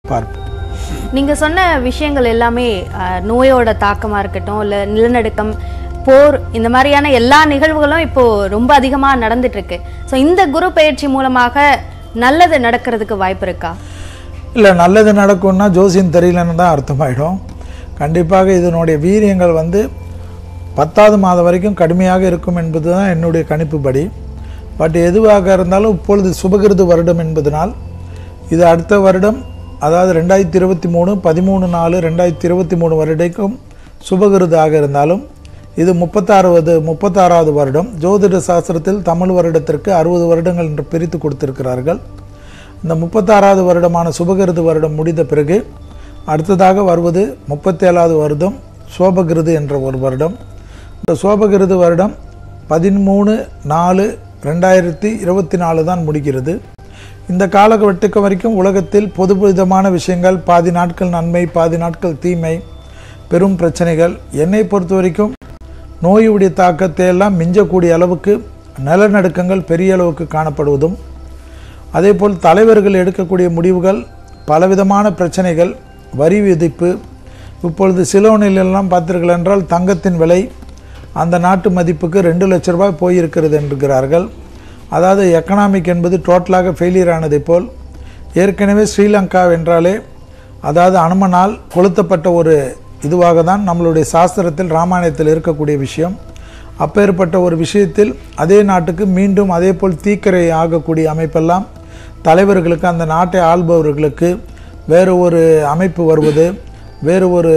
பார்ப்போம் நீங்க சொன்ன விஷயங்கள் எல்லாமே அஹ், நோயோட தாக்கமா இருக்கட்டும் இல்ல நிலநடுக்கம் போர் இந்த மாதிரியான எல்லா நிகழ்வுகளும் இப்போ ரொம்ப அதிகமா நடந்துட்டு இருக்கு ஸோ இந்த குரு பயிற்சி மூலமாக நல்லது நடக்கிறதுக்கு வாய்ப்பு இருக்கா இல்லை நல்லது நடக்கும்னா ஜோசியம் தெரியலன்னு தான் அர்த்தமாயிடும் கண்டிப்பாக இதனுடைய வீரியங்கள் வந்து பத்தாவது மாதம் வரைக்கும் கடுமையாக இருக்கும் என்பது தான் என்னுடைய கணிப்புப்படி பட் எதுவாக இருந்தாலும் இப்பொழுது சுபகிருது வருடம் என்பதனால் இது அடுத்த வருடம் அதாவது ரெண்டாயிரத்தி இருபத்தி மூணு பதிமூணு நாலு ரெண்டாயிரத்தி இருபத்தி மூணு வருடைக்கும் சுபகிருதாக இருந்தாலும் இது முப்பத்தாறுவது முப்பத்தாறாவது வருடம் ஜோதிட சாஸ்திரத்தில் தமிழ் வருடத்திற்கு அறுபது வருடங்கள் என்று பிரித்து கொடுத்திருக்கிறார்கள் இந்த முப்பத்தாறாவது வருடமான சுபகிருது வருடம் முடிந்த பிறகு அடுத்ததாக வருவது முப்பத்தேழாவது வருடம் சோபகிருது என்ற ஒரு வருடம் இந்த சோபகிருது வருடம் பதிமூணு நாலு ரெண்டாயிரத்தி இருபத்தி நாலு தான் முடிகிறது இந்த காலகட்டத்துக்கு வரைக்கும் உலகத்தில் பொது விதமான விஷயங்கள் பாதி நாட்கள் நன்மை பாதி நாட்கள் தீமை பெரும் பிரச்சனைகள் என்னை பொறுத்த வரைக்கும் நோயுடைய தாக்கத்தை எல்லாம் மிஞ்சக்கூடிய அளவுக்கு நிலநடுக்கங்கள் பெரிய அளவுக்கு காணப்படுவதும் அதேபோல் தலைவர்கள் எடுக்கக்கூடிய முடிவுகள் பலவிதமான பிரச்சனைகள் வரி விதிப்பு இப்பொழுது சிலோனிலெல்லாம் பார்த்தீர்கள் என்றால் தங்கத்தின் விலை அந்த நாட்டு மதிப்புக்கு ரெண்டு லட்ச ரூபாய் போயிருக்கிறது என்கிறார்கள் அதாவது எக்கனாமிக் என்பது டோட்டலாக ஃபெயிலியர் ஆனதைப் போல் ஏற்கனவே ஸ்ரீலங்கா என்றாலே அதாவது அனுமனால் கொளுத்தப்பட்ட ஒரு இதுவாக தான் நம்மளுடைய சாஸ்திரத்தில் ராமாயணத்தில் இருக்கக்கூடிய விஷயம் அப்பேற்பட்ட ஒரு விஷயத்தில் அதே நாட்டுக்கு மீண்டும் அதே போல் தீக்கரை ஆகக்கூடிய அமைப்பெல்லாம் தலைவர்களுக்கு அந்த நாட்டை ஆள்பவர்களுக்கு வேறு ஒரு அமைப்பு வருவது வேறு ஒரு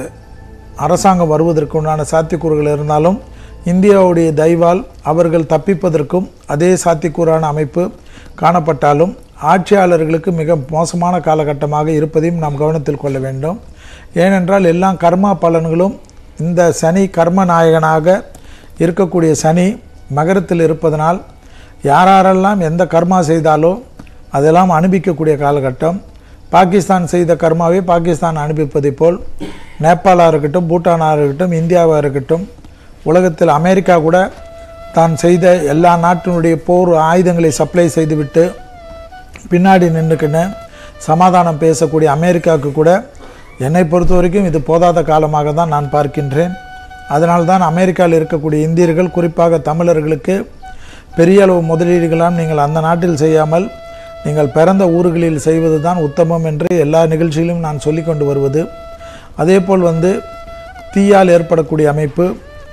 அரசாங்கம் வருவதற்கு உண்டான சாத்தியக்கூறுகள் இருந்தாலும் இந்தியாவுடைய தயவால் அவர்கள் தப்பிப்பதற்கும் அதே சாத்தியக்கூறான அமைப்பு காணப்பட்டாலும் ஆட்சியாளர்களுக்கு மிக மோசமான காலகட்டமாக இருப்பதையும் நாம் கவனத்தில் கொள்ள வேண்டும் ஏனென்றால் எல்லாம் கர்மா பலன்களும் இந்த சனி கர்ம நாயகனாக இருக்கக்கூடிய சனி மகரத்தில் இருப்பதனால் யாரெல்லாம் எந்த கர்மா செய்தாலோ அதெல்லாம் அனுபவிக்கக்கூடிய காலகட்டம் பாகிஸ்தான் செய்த கர்மாவை பாகிஸ்தான் அனுபவிப்பதைப் போல் நேபாளாக இருக்கட்டும் பூட்டானாக இருக்கட்டும் இந்தியாவாக இருக்கட்டும் உலகத்தில் அமெரிக்கா கூட தான் செய்த எல்லா நாட்டினுடைய போர் ஆயுதங்களை சப்ளை செய்துவிட்டு பின்னாடி நின்றுக்கின்னு சமாதானம் பேசக்கூடிய அமெரிக்காவுக்கு கூட என்னை பொறுத்த வரைக்கும் இது போதாத காலமாக தான் நான் பார்க்கின்றேன் அதனால்தான் அமெரிக்காவில் இருக்கக்கூடிய இந்தியர்கள் குறிப்பாக தமிழர்களுக்கு பெரிய அளவு முதலீடுகளாம் நீங்கள் அந்த நாட்டில் செய்யாமல் நீங்கள் பிறந்த ஊர்களில் செய்வது தான் உத்தமம் என்று எல்லா நிகழ்ச்சியிலும் நான் சொல்லி கொண்டு வருவது அதேபோல் வந்து தீயால் ஏற்படக்கூடிய அமைப்பு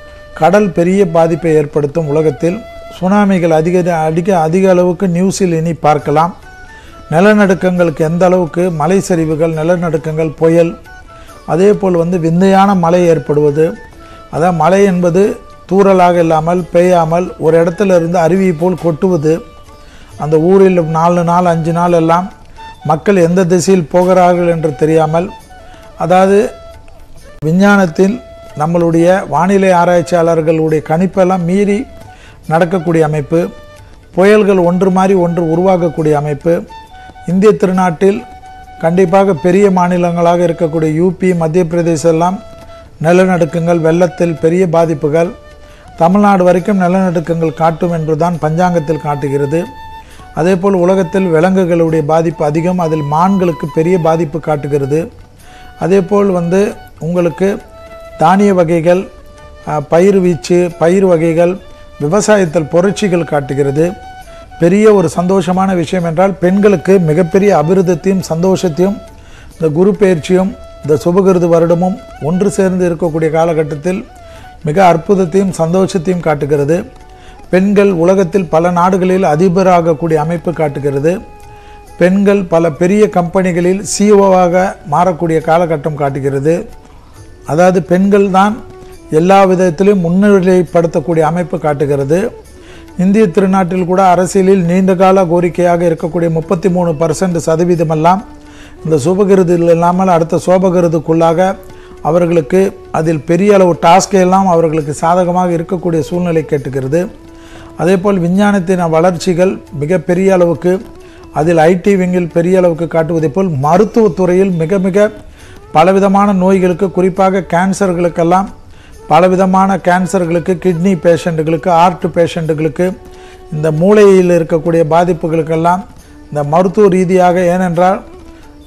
கடல் பெரிய பாதிப்பை ஏற்படுத்தும் உலகத்தில் சுனாமிகள் அதிக அதிக அதிக அளவுக்கு நியூஸில் இனி பார்க்கலாம் நிலநடுக்கங்களுக்கு எந்த அளவுக்கு மலை சரிவுகள் நிலநடுக்கங்கள் புயல் அதே போல் வந்து விந்தையான மழை ஏற்படுவது அதான் மழை என்பது தூறலாக இல்லாமல் பெய்யாமல் ஒரு இடத்துல இருந்து அருவியை போல் கொட்டுவது அந்த ஊரில் நாலு நாள் அஞ்சு நாள் எல்லாம் மக்கள் எந்த திசையில் போகிறார்கள் என்று தெரியாமல் அதாவது விஞ்ஞானத்தில் நம்மளுடைய வானிலை ஆராய்ச்சியாளர்களுடைய கணிப்பெல்லாம் மீறி நடக்கக்கூடிய அமைப்பு புயல்கள் ஒன்று மாறி ஒன்று உருவாகக்கூடிய அமைப்பு இந்திய திருநாட்டில் கண்டிப்பாக பெரிய மாநிலங்களாக இருக்கக்கூடிய யூபி மத்திய பிரதேசம் எல்லாம் நிலநடுக்கங்கள் வெள்ளத்தில் பெரிய பாதிப்புகள் தமிழ்நாடு வரைக்கும் நிலநடுக்கங்கள் காட்டும் என்றுதான் பஞ்சாங்கத்தில் காட்டுகிறது அதேபோல் உலகத்தில் விலங்குகளுடைய பாதிப்பு அதிகம் அதில் மான்களுக்கு பெரிய பாதிப்பு காட்டுகிறது அதேபோல் வந்து உங்களுக்கு தானிய வகைகள் அஹ், பயிர் வீச்சு பயிர் வகைகள் விவசாயத்தில் புரட்சிகள் காட்டுகிறது பெரிய ஒரு சந்தோஷமான விஷயம் என்றால் பெண்களுக்கு மிகப்பெரிய அபிருதத்தையும் சந்தோஷத்தையும் இந்த குரு பயிற்சியும் இந்த சுபகிருது வருடமும் ஒன்று சேர்ந்து இருக்கக்கூடிய காலகட்டத்தில் மிக அற்புதத்தையும் சந்தோஷத்தையும் காட்டுகிறது பெண்கள் உலகத்தில் பல நாடுகளில் அதிபராகக்கூடிய அமைப்பு காட்டுகிறது பெண்கள் பல பெரிய கம்பெனிகளில் சிஓவாக மாறக்கூடிய காலகட்டம் காட்டுகிறது அதாவது பெண்கள் தான் எல்லா விதத்திலும் முன்னிலைப்படுத்தக்கூடிய அமைப்பு காட்டுகிறது இந்திய திருநாட்டில் கூட அரசியலில் நீண்டகால கோரிக்கையாக இருக்கக்கூடிய முப்பத்தி மூணு பர்சன்ட் சதவீதமெல்லாம் இந்த சுபகிருது இல்லாமல் அடுத்த சோபகிருதுக்குள்ளாக அவர்களுக்கு அதில் பெரிய அளவு டாஸ்கை எல்லாம் அவர்களுக்கு சாதகமாக இருக்கக்கூடிய சூழ்நிலை கேட்டுக்கிறது அதேபோல் விஞ்ஞானத்தின் வளர்ச்சிகள் மிக பெரிய அளவுக்கு அதில் ஐடி விங்கில் பெரிய அளவுக்கு காட்டுவதைப் போல் மருத்துவத்துறையில் மிக மிக பலவிதமான நோய்களுக்கு குறிப்பாக கேன்சர்களுக்கெல்லாம் பலவிதமான கேன்சர்களுக்கு கிட்னி பேஷண்ட்டுகளுக்கு ஹார்ட் பேஷண்ட்டுகளுக்கு இந்த மூளையில் இருக்கக்கூடிய பாதிப்புகளுக்கெல்லாம் இந்த மருத்துவ ரீதியாக ஏனென்றால்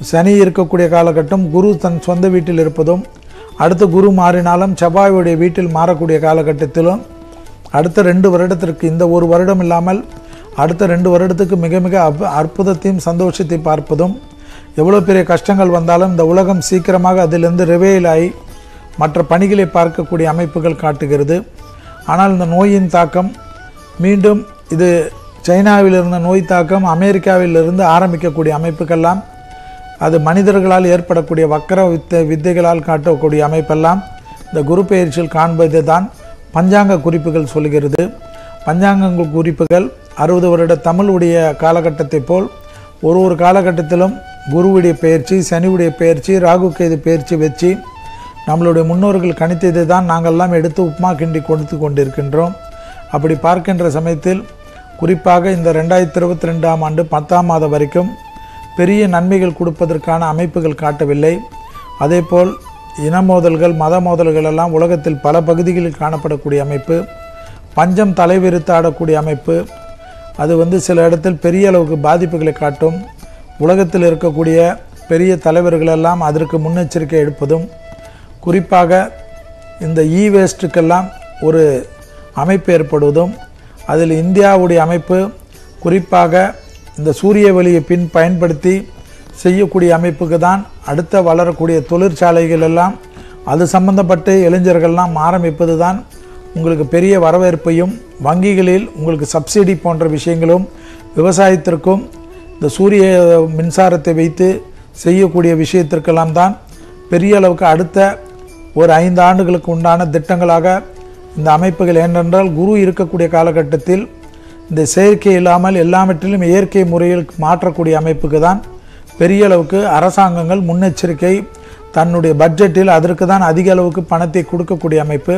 சனி இருக்கக்கூடிய காலகட்டம் குரு தன் சொந்த வீட்டில் இருப்பதும் அடுத்து குரு மாறினாலும் செவ்வாயுடைய வீட்டில் மாறக்கூடிய காலகட்டத்திலும் அடுத்த ரெண்டு வருடத்திற்கு இந்த ஒரு வருடம் இல்லாமல் அடுத்த ரெண்டு வருடத்துக்கு மிக மிக அற்ப அற்புதத்தையும் சந்தோஷத்தை பார்ப்பதும் எவ்வளோ பெரிய கஷ்டங்கள் வந்தாலும் இந்த உலகம் சீக்கிரமாக அதிலிருந்து ரிவேல் ஆகி மற்ற பணிகளை பார்க்கக்கூடிய அமைப்புகள் காட்டுகிறது ஆனால் இந்த நோயின் தாக்கம் மீண்டும் இது சைனாவில் இருந்த நோய் தாக்கம் அமெரிக்காவிலிருந்து ஆரம்பிக்கக்கூடிய அமைப்புக்கெல்லாம் அது மனிதர்களால் ஏற்படக்கூடிய வக்கர வித்தை வித்தைகளால் காட்டக்கூடிய அமைப்பெல்லாம் இந்த குரு பெயர்ச்சியில் காண்பது தான் பஞ்சாங்க குறிப்புகள் சொல்கிறது பஞ்சாங்க குறிப்புகள் அறுபது வருட தமிழுடைய காலகட்டத்தைப் போல் ஒரு ஒரு காலகட்டத்திலும் குருவுடைய பெயர்ச்சி சனியுடைய பெயர்ச்சி ராகு கேது பெயர்ச்சி வச்சு நம்மளுடைய முன்னோர்கள் கணித்ததை தான் நாங்கள்லாம் எடுத்து உப்மா கிண்டி கொடுத்து கொண்டிருக்கின்றோம் அப்படி பார்க்கின்ற சமயத்தில் குறிப்பாக இந்த ரெண்டாயிரத்தி இருபத்தி ரெண்டாம் ஆண்டு பத்தாம் மாதம் வரைக்கும் பெரிய நன்மைகள் கொடுப்பதற்கான அமைப்புகள் காட்டவில்லை அதேபோல் இன மோதல்கள் மத மோதல்கள் எல்லாம் உலகத்தில் பல பகுதிகளில் காணப்படக்கூடிய அமைப்பு பஞ்சம் தலைவிரித்து ஆடக்கூடிய அமைப்பு அது வந்து சில இடத்தில் பெரிய அளவுக்கு பாதிப்புகளை காட்டும் உலகத்தில் இருக்கக்கூடிய பெரிய தலைவர்கள் எல்லாம் அதற்கு முன்னெச்சரிக்கை எடுப்பதும் குறிப்பாக இந்த இ வேஸ்ட்டுக்கெல்லாம் ஒரு அமைப்பு ஏற்படுவதும் அதில் இந்தியாவுடைய அமைப்பு குறிப்பாக இந்த சூரிய ஒளியை பின் பயன்படுத்தி செய்யக்கூடிய அமைப்புக்கு தான் அடுத்த வளரக்கூடிய தொழிற்சாலைகள் எல்லாம் அது சம்பந்தப்பட்டு இளைஞர்கள்லாம் ஆரம்பிப்பது தான் உங்களுக்கு பெரிய வரவேற்பையும் வங்கிகளில் உங்களுக்கு சப்சிடி போன்ற விஷயங்களும் விவசாயத்திற்கும் இந்த சூரிய மின்சாரத்தை வைத்து செய்யக்கூடிய விஷயத்திற்கெல்லாம் தான் பெரிய அளவுக்கு அடுத்த ஒரு ஐந்து ஆண்டுகளுக்கு உண்டான திட்டங்களாக இந்த அமைப்புகள் ஏனென்றால் குரு இருக்கக்கூடிய காலகட்டத்தில் இந்த செயற்கை இல்லாமல் எல்லாவற்றிலும் இயற்கை முறையில் மாற்றக்கூடிய அமைப்புக்கு தான் பெரிய அளவுக்கு அரசாங்கங்கள் முன்னெச்சரிக்கை தன்னுடைய பட்ஜெட்டில் அதற்கு தான் அதிக அளவுக்கு பணத்தை கொடுக்கக்கூடிய அமைப்பு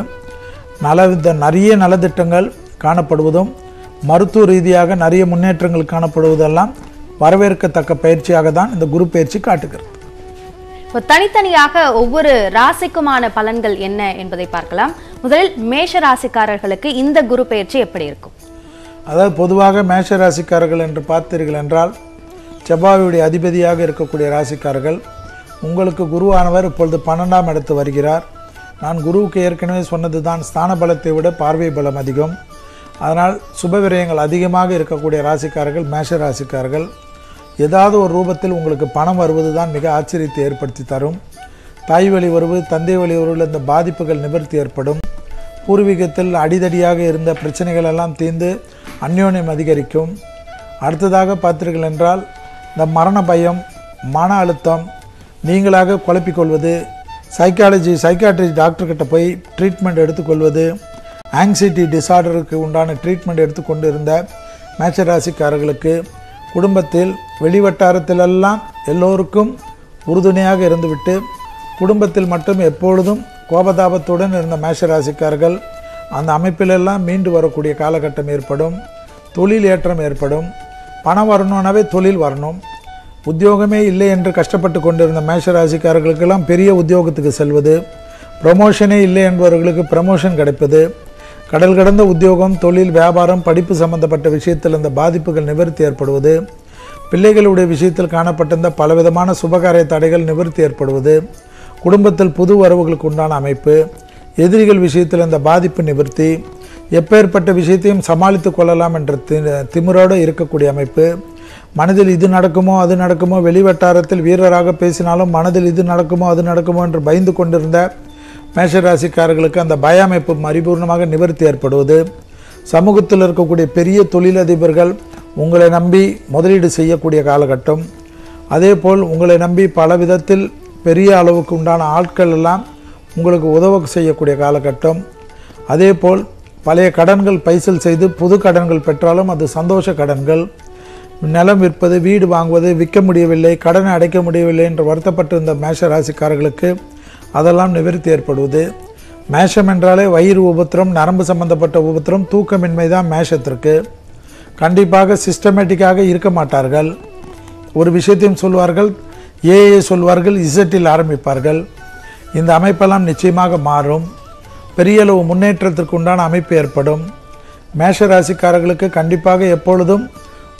நல நிறைய நலத்திட்டங்கள் காணப்படுவதும் மருத்துவ ரீதியாக நிறைய முன்னேற்றங்கள் காணப்படுவதெல்லாம் வரவேற்கத்தக்க பயிற்சியாக தான் இந்த குரு பயிற்சி காட்டுகிறது இப்போ தனித்தனியாக ஒவ்வொரு ராசிக்குமான பலன்கள் என்ன என்பதை பார்க்கலாம் முதலில் மேஷ ராசிக்காரர்களுக்கு இந்த குரு பெயர்ச்சி எப்படி இருக்கும் அதாவது பொதுவாக மேஷ ராசிக்காரர்கள் என்று பார்த்தீர்கள் என்றால் செவ்வாயுடைய அதிபதியாக இருக்கக்கூடிய ராசிக்காரர்கள் உங்களுக்கு குருவானவர் இப்பொழுது பன்னெண்டாம் இடத்து வருகிறார் நான் குருவுக்கு ஏற்கனவே சொன்னது தான் ஸ்தான பலத்தை விட பார்வை பலம் அதிகம் அதனால் சுப விரயங்கள் அதிகமாக இருக்கக்கூடிய ராசிக்காரர்கள் மேஷ ராசிக்காரர்கள் ஏதாவது ஒரு ரூபத்தில் உங்களுக்கு பணம் வருவது தான் மிக ஆச்சரியத்தை ஏற்படுத்தி தரும் தாய் வழி உறவு தந்தை வழி உறவில் இந்த பாதிப்புகள் நிவர்த்தி ஏற்படும் பூர்வீகத்தில் அடிதடியாக இருந்த பிரச்சனைகள் எல்லாம் தீர்ந்து அந்யோன்யம் அதிகரிக்கும் அடுத்ததாக பார்த்தீர்கள் என்றால் இந்த மரண பயம் மன அழுத்தம் நீங்களாக குழப்பிக்கொள்வது சைக்காலஜி சைக்காட்ரி டாக்டர்கிட்ட போய் ட்ரீட்மெண்ட் எடுத்துக்கொள்வது ஆங்ஸைட்டி டிசார்டருக்கு உண்டான ட்ரீட்மெண்ட் எடுத்துக்கொண்டு இருந்த மேச்சராசிக்காரர்களுக்கு குடும்பத்தில் வெளிவட்டாரத்திலெல்லாம் எல்லோருக்கும் உறுதுணையாக இருந்துவிட்டு குடும்பத்தில் மட்டும் எப்பொழுதும் கோபதாபத்துடன் இருந்த மேஷராசிக்காரர்கள் அந்த அமைப்பிலெல்லாம் மீண்டு வரக்கூடிய காலகட்டம் ஏற்படும் தொழில் ஏற்றம் ஏற்படும் பணம் வரணும்னாவே தொழில் வரணும் உத்தியோகமே இல்லை என்று கஷ்டப்பட்டு கொண்டிருந்த மேஷராசிக்காரர்களுக்கெல்லாம் பெரிய உத்தியோகத்துக்கு செல்வது ப்ரமோஷனே இல்லை என்பவர்களுக்கு ப்ரமோஷன் கிடைப்பது கடல் கடந்த உத்தியோகம் தொழில் வியாபாரம் படிப்பு சம்பந்தப்பட்ட விஷயத்தில் இந்த பாதிப்புகள் நிவர்த்தி ஏற்படுவது பிள்ளைகளுடைய விஷயத்தில் காணப்பட்டிருந்த பலவிதமான சுபகாரிய தடைகள் நிவர்த்தி ஏற்படுவது குடும்பத்தில் புது வரவுகளுக்கு உண்டான அமைப்பு எதிரிகள் விஷயத்தில் இந்த பாதிப்பு நிவர்த்தி எப்பேற்பட்ட விஷயத்தையும் சமாளித்து கொள்ளலாம் என்ற தி திமிரோடு இருக்கக்கூடிய அமைப்பு மனதில் இது நடக்குமோ அது நடக்குமோ வெளிவட்டாரத்தில் வீரராக பேசினாலும் மனதில் இது நடக்குமோ அது நடக்குமோ என்று பயந்து கொண்டிருந்த மேஷராசிக்காரர்களுக்கு அந்த பய அமைப்பு பரிபூர்ணமாக நிவர்த்தி ஏற்படுவது சமூகத்தில் இருக்கக்கூடிய பெரிய தொழிலதிபர்கள் உங்களை நம்பி முதலீடு செய்யக்கூடிய காலகட்டம் அதேபோல் உங்களை நம்பி பல விதத்தில் பெரிய அளவுக்கு உண்டான ஆட்கள் எல்லாம் உங்களுக்கு உதவ செய்யக்கூடிய காலகட்டம் அதேபோல் பழைய கடன்கள் பைசல் செய்து புது கடன்கள் பெற்றாலும் அது சந்தோஷ கடன்கள் நிலம் விற்பது வீடு வாங்குவது விற்க முடியவில்லை கடனை அடைக்க முடியவில்லை என்று வருத்தப்பட்டிருந்த மேஷ ராசிக்காரர்களுக்கு அதெல்லாம் நிவர்த்தி ஏற்படுவது மேஷம் என்றாலே வயிறு உபத்திரம் நரம்பு சம்பந்தப்பட்ட உபத்திரம் தூக்கமின்மை தான் மேஷத்திற்கு கண்டிப்பாக சிஸ்டமேட்டிக்காக இருக்க மாட்டார்கள் ஒரு விஷயத்தையும் சொல்வார்கள் ஏஏ சொல்வார்கள் இசட்டில் ஆரம்பிப்பார்கள் இந்த அமைப்பெல்லாம் நிச்சயமாக மாறும் பெரிய அளவு முன்னேற்றத்திற்கு உண்டான அமைப்பு ஏற்படும் மேஷ ராசிக்காரர்களுக்கு கண்டிப்பாக எப்பொழுதும்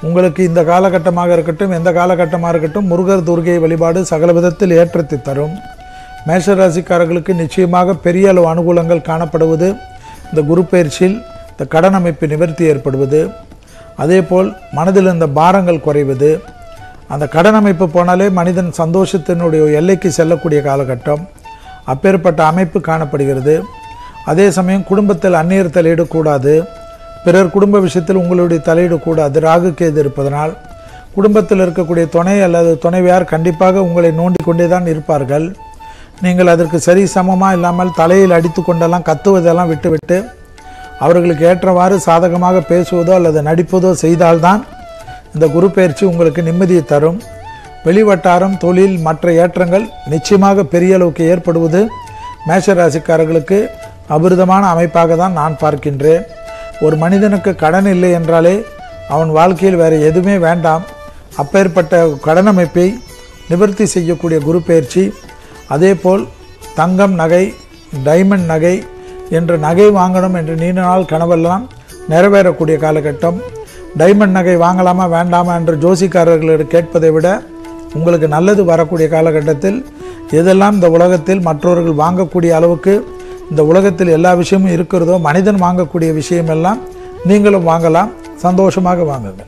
உங்களுக்கு இந்த காலகட்டமாக இருக்கட்டும் எந்த காலகட்டமாக இருக்கட்டும் முருகர் துர்கை வழிபாடு சகல விதத்தில் ஏற்றத்தை தரும் மேஷராசிக்காரர்களுக்கு நிச்சயமாக பெரிய அளவு அனுகூலங்கள் காணப்படுவது இந்த குரு பயிற்சியில் இந்த கடன் அமைப்பு நிவர்த்தி ஏற்படுவது அதேபோல் மனதில் இருந்த பாரங்கள் குறைவது அந்த கடன் அமைப்பு போனாலே மனிதன் சந்தோஷத்தினுடைய எல்லைக்கு செல்லக்கூடிய காலகட்டம் அப்பேற்பட்ட அமைப்பு காணப்படுகிறது அதே சமயம் குடும்பத்தில் அந்நியர் தலையிடக்கூடாது பிறர் குடும்ப விஷயத்தில் உங்களுடைய தலையிடக்கூடாது ராகு கேது இருப்பதனால் குடும்பத்தில் இருக்கக்கூடிய துணை அல்லது துணைவியார் கண்டிப்பாக உங்களை நோண்டிக் கொண்டே தான் இருப்பார்கள் நீங்கள் அதற்கு சரி சமமாக இல்லாமல் தலையில் அடித்து கொண்டெல்லாம் கத்துவதெல்லாம் விட்டுவிட்டு அவர்களுக்கு ஏற்றவாறு சாதகமாக பேசுவதோ அல்லது நடிப்பதோ செய்தால்தான் இந்த குரு பயிற்சி உங்களுக்கு நிம்மதியை தரும் வெளிவட்டாரம் தொழில் மற்ற ஏற்றங்கள் நிச்சயமாக பெரிய அளவுக்கு ஏற்படுவது மேஷராசிக்காரர்களுக்கு அபிருதமான அமைப்பாக தான் நான் பார்க்கின்றேன் ஒரு மனிதனுக்கு கடன் இல்லை என்றாலே அவன் வாழ்க்கையில் வேறு எதுவுமே வேண்டாம் அப்பேற்பட்ட கடன் அமைப்பை நிவர்த்தி செய்யக்கூடிய குரு பயிற்சி அதேபோல் தங்கம் நகை டைமண்ட் நகை என்ற நகை வாங்கணும் என்று நீண்ட நாள் கனவெல்லாம் நிறைவேறக்கூடிய காலகட்டம் டைமண்ட் நகை வாங்கலாமா வேண்டாமா என்று ஜோசிக்காரர்களிடம் கேட்பதை விட உங்களுக்கு நல்லது வரக்கூடிய காலகட்டத்தில் எதெல்லாம் இந்த உலகத்தில் மற்றவர்கள் வாங்கக்கூடிய அளவுக்கு இந்த உலகத்தில் எல்லா விஷயமும் இருக்கிறதோ மனிதன் வாங்கக்கூடிய விஷயமெல்லாம் நீங்களும் வாங்கலாம் சந்தோஷமாக வாங்குங்க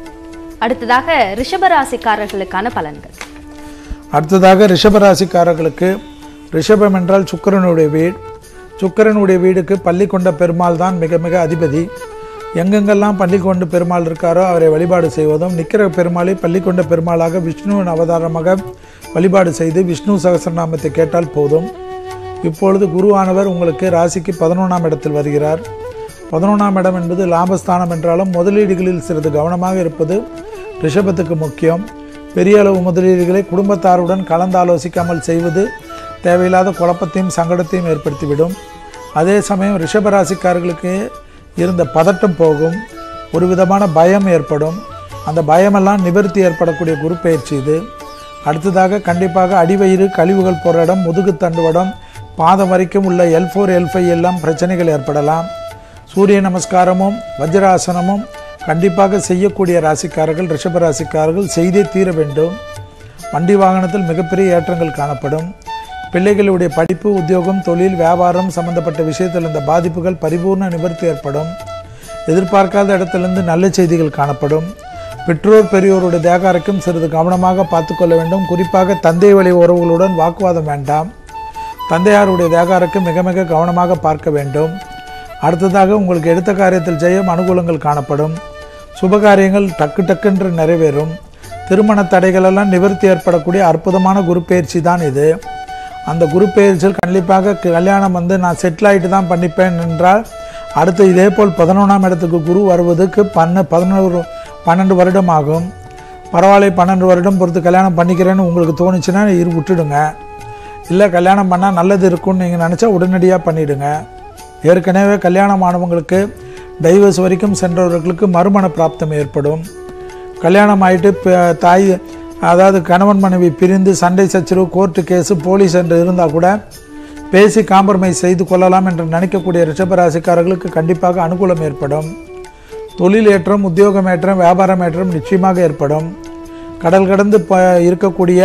அடுத்ததாக ரிஷபராசிக்காரர்களுக்கான பலன்கள் அடுத்ததாக ரிஷபராசிக்காரர்களுக்கு ரிஷபம் என்றால் சுக்கிரனுடைய வீடு சுக்கிரனுடைய வீடுக்கு பள்ளி கொண்ட பெருமாள் தான் மிக மிக அதிபதி எங்கெங்கெல்லாம் பள்ளி கொண்டு பெருமாள் இருக்காரோ அவரை வழிபாடு செய்வதும் நிக்கிற பெருமாளை பள்ளி கொண்ட பெருமாளாக விஷ்ணுவின் அவதாரமாக வழிபாடு செய்து விஷ்ணு சகசரநாமத்தை கேட்டால் போதும் இப்பொழுது குருவானவர் உங்களுக்கு ராசிக்கு பதினொன்றாம் இடத்தில் வருகிறார் பதினொன்றாம் இடம் என்பது லாபஸ்தானம் என்றாலும் முதலீடுகளில் சிறிது கவனமாக இருப்பது ரிஷபத்துக்கு முக்கியம் பெரிய அளவு முதலீடுகளை குடும்பத்தாருடன் கலந்தாலோசிக்காமல் செய்வது தேவையில்லாத குழப்பத்தையும் சங்கடத்தையும் ஏற்படுத்திவிடும் அதே சமயம் ரிஷபராசிக்காரர்களுக்கு இருந்த பதட்டம் போகும் ஒரு விதமான பயம் ஏற்படும் அந்த பயமெல்லாம் நிவர்த்தி ஏற்படக்கூடிய குரு பயிற்சி இது அடுத்ததாக கண்டிப்பாக அடிவயிறு கழிவுகள் போகிற இடம் முதுகு தண்டுவடம் பாதம் வரைக்கும் உள்ள எல் ஃபோர் எல் ஃபைவ் எல்லாம் பிரச்சனைகள் ஏற்படலாம் சூரிய நமஸ்காரமும் வஜ்ராசனமும் கண்டிப்பாக செய்யக்கூடிய ராசிக்காரர்கள் ரிஷப ராசிக்காரர்கள் செய்தே தீர வேண்டும் வண்டி வாகனத்தில் மிகப்பெரிய ஏற்றங்கள் காணப்படும் பிள்ளைகளுடைய படிப்பு உத்தியோகம் தொழில் வியாபாரம் சம்பந்தப்பட்ட விஷயத்தில் இந்த பாதிப்புகள் பரிபூர்ண நிவர்த்தி ஏற்படும் எதிர்பார்க்காத இடத்திலிருந்து நல்ல செய்திகள் காணப்படும் பெற்றோர் பெரியோருடைய தேகாரைக்கும் சிறிது கவனமாக பார்த்துக்கொள்ள வேண்டும் குறிப்பாக தந்தை வழி உறவுகளுடன் வாக்குவாதம் வேண்டாம் தந்தையாருடைய தேகாருக்கு மிக மிக கவனமாக பார்க்க வேண்டும் அடுத்ததாக உங்களுக்கு எடுத்த காரியத்தில் ஜெயம் அனுகூலங்கள் காணப்படும் சுபகாரியங்கள் டக்கு டக்குன்று நிறைவேறும் திருமண தடைகளெல்லாம் நிவர்த்தி ஏற்படக்கூடிய அற்புதமான குரு பயிற்சி தான் இது அந்த குரு பயிற்சியில் கண்டிப்பாக கல்யாணம் வந்து நான் செட்டில் ஆகிட்டு தான் பண்ணிப்பேன் என்றால் அடுத்து இதே போல் பதினொன்றாம் இடத்துக்கு குரு வருவதுக்கு பன்ன பதினோரு பன்னெண்டு வருடம் ஆகும் பரவாயில்ல பன்னெண்டு வருடம் பொறுத்து கல்யாணம் பண்ணிக்கிறேன்னு உங்களுக்கு தோணுச்சுன்னா இரு விட்டுடுங்க இல்லை கல்யாணம் பண்ணால் நல்லது இருக்கும்னு நீங்கள் நினச்சா உடனடியாக பண்ணிவிடுங்க ஏற்கனவே கல்யாணம் ஆனவங்களுக்கு டைவர்ஸ் வரைக்கும் சென்றவர்களுக்கு மறுமண பிராப்தம் ஏற்படும் கல்யாணம் ஆகிட்டு ப- தாய் அதாவது கணவன் மனைவி பிரிந்து சண்டை சச்சரவு கோர்ட்டு கேஸு போலீஸ் என்று இருந்தால் கூட பேசி காம்ப்ரமைஸ் செய்து கொள்ளலாம் என்று நினைக்கக்கூடிய ரிஷபராசிக்காரர்களுக்கு கண்டிப்பாக அனுகூலம் ஏற்படும் தொழில் ஏற்றம் உத்தியோகம் ஏற்றம் வியாபாரம் ஏற்றம் நிச்சயமாக ஏற்படும் கடல் கடந்து ப இருக்கக்கூடிய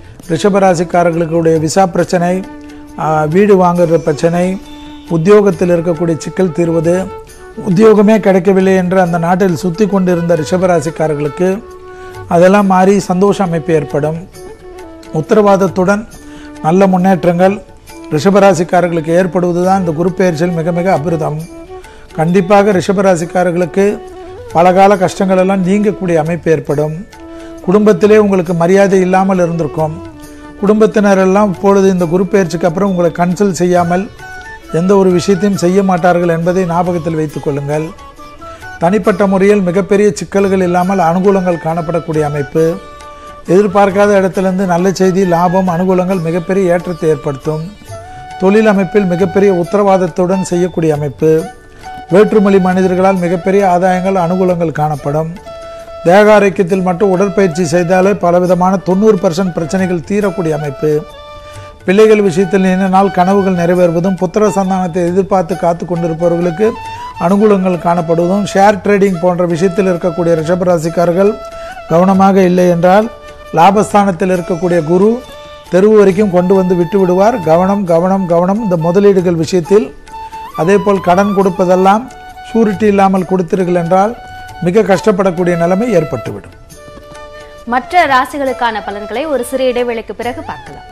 ரிஷபராசிக்காரர்களுடைய விசா பிரச்சனை ஆ, வீடு வாங்குற பிரச்சனை உத்தியோகத்தில் இருக்கக்கூடிய சிக்கல் தீர்வது உத்தியோகமே கிடைக்கவில்லை என்று அந்த நாட்டில் சுற்றி கொண்டிருந்த ரிஷபராசிக்காரர்களுக்கு அதெல்லாம் மாறி சந்தோஷ அமைப்பு ஏற்படும் உத்தரவாதத்துடன் நல்ல முன்னேற்றங்கள் ரிஷபராசிக்காரர்களுக்கு ஏற்படுவது தான் இந்த குரு பெயர்ச்சியில் மிக மிக அபிருதம் கண்டிப்பாக ரிஷபராசிக்காரர்களுக்கு பல கால கஷ்டங்கள் எல்லாம் நீங்கக்கூடிய அமைப்பு ஏற்படும் குடும்பத்திலே உங்களுக்கு மரியாதை இல்லாமல் இருந்திருக்கும் குடும்பத்தினரெல்லாம் இப்பொழுது இந்த குரு பெயர்ச்சிக்கு அப்புறம் உங்களை கன்சல்ட் செய்யாமல் எந்த ஒரு விஷயத்தையும் செய்ய மாட்டார்கள் என்பதை ஞாபகத்தில் வைத்துக் கொள்ளுங்கள் தனிப்பட்ட முறையில் மிகப்பெரிய சிக்கல்கள் இல்லாமல் அனுகூலங்கள் காணப்படக்கூடிய அமைப்பு எதிர்பார்க்காத இடத்திலிருந்து நல்ல செய்தி லாபம் அனுகூலங்கள் மிகப்பெரிய ஏற்றத்தை ஏற்படுத்தும் தொழில் அமைப்பில் மிகப்பெரிய உத்தரவாதத்துடன் செய்யக்கூடிய அமைப்பு வேற்றுமொழி மனிதர்களால் மிகப்பெரிய ஆதாயங்கள் அனுகூலங்கள் காணப்படும் தேக ஆரோக்கியத்தில் மட்டும் உடற்பயிற்சி செய்தாலே பலவிதமான தொண்ணூறு பர்சன்ட் பிரச்சனைகள் தீரக்கூடிய அமைப்பு பிள்ளைகள் விஷயத்தில் நீண்ட நாள் கனவுகள் நிறைவேறுவதும் புத்திர சந்தானத்தை எதிர்பார்த்து காத்து கொண்டிருப்பவர்களுக்கு அனுகூலங்கள் காணப்படுவதும் ஷேர் ட்ரேடிங் போன்ற விஷயத்தில் இருக்கக்கூடிய ரிஷபராசிக்காரர்கள் கவனமாக இல்லை என்றால் லாபஸ்தானத்தில் இருக்கக்கூடிய குரு தெருவு வரைக்கும் கொண்டு வந்து விட்டு விடுவார் கவனம் கவனம் கவனம் இந்த முதலீடுகள் விஷயத்தில் அதேபோல் கடன் கொடுப்பதெல்லாம் சூரிட்டி இல்லாமல் கொடுத்தீர்கள் என்றால் மிக கஷ்டப்படக்கூடிய நிலைமை ஏற்பட்டுவிடும் மற்ற ராசிகளுக்கான பலன்களை ஒரு சிறு இடைவேளைக்கு பிறகு பார்க்கலாம்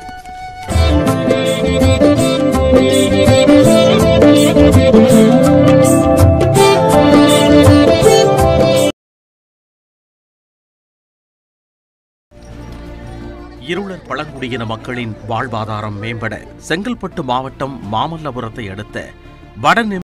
இருளர் பழங்குடியின மக்களின் வாழ்வாதாரம் மேம்பட செங்கல்பட்டு மாவட்டம் மாமல்லபுரத்தை அடுத்த வடநெம்